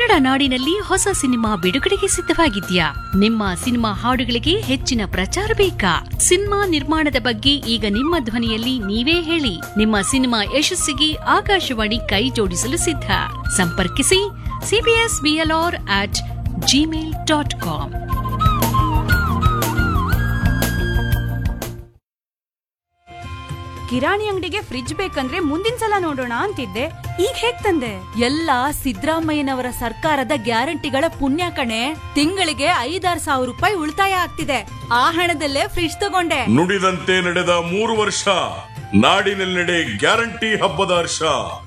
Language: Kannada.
ಕನ್ನಡ ನಾಡಿನಲ್ಲಿ ಹೊಸ ಸಿನಿಮಾ ಬಿಡುಗಡೆಗೆ ಸಿದ್ಧವಾಗಿದ್ಯಾ ನಿಮ್ಮ ಸಿನಿಮಾ ಹಾಡುಗಳಿಗೆ ಹೆಚ್ಚಿನ ಪ್ರಚಾರ ಬೇಕಾ ಸಿನಿಮಾ ನಿರ್ಮಾಣದ ಬಗ್ಗೆ ಈಗ ನಿಮ್ಮ ಧ್ವನಿಯಲ್ಲಿ ನೀವೇ ಹೇಳಿ ನಿಮ್ಮ ಸಿನಿಮಾ ಯಶಸ್ಸಿಗೆ ಆಕಾಶವಾಣಿ ಕೈ ಜೋಡಿಸಲು ಸಿದ್ಧ ಸಂಪರ್ಕಿಸಿ CBS BLR at Gmail dot com ಕಿರಾಣಿ ಅಂಗಡಿಗೆ ಫ್ರಿಡ್ಜ್ ಬೇಕಂದ್ರೆ ಮುಂದಿನ ಸಲ ನೋಡೋಣ ಅಂತಿದ್ದೆ ಈಗ ಹೇಗ್ ತಂದೆ ಎಲ್ಲ ಸಿದ್ದರಾಮಯ್ಯನವರ ಸರ್ಕಾರದ ಗ್ಯಾರಂಟಿಗಳ ಪುಣ್ಯ ಕಣೆ ತಿಂಗಳಿಗೆ ಐದಾರು ಸಾವಿರ ರೂಪಾಯಿ ಉಳಿತಾಯ ಆಗ್ತಿದೆ ಆ ಹಣದಲ್ಲೇ ಫ್ರಿಡ್ಜ್ ತಗೊಂಡೆ ನುಡಿದಂತೆ ನಡೆದ ಮೂರು ವರ್ಷ ನಾಡಿನೆಲ್ಲೆಡೆ ಗ್ಯಾರಂಟಿ ಹಬ್ಬದ ಹರ್ಷ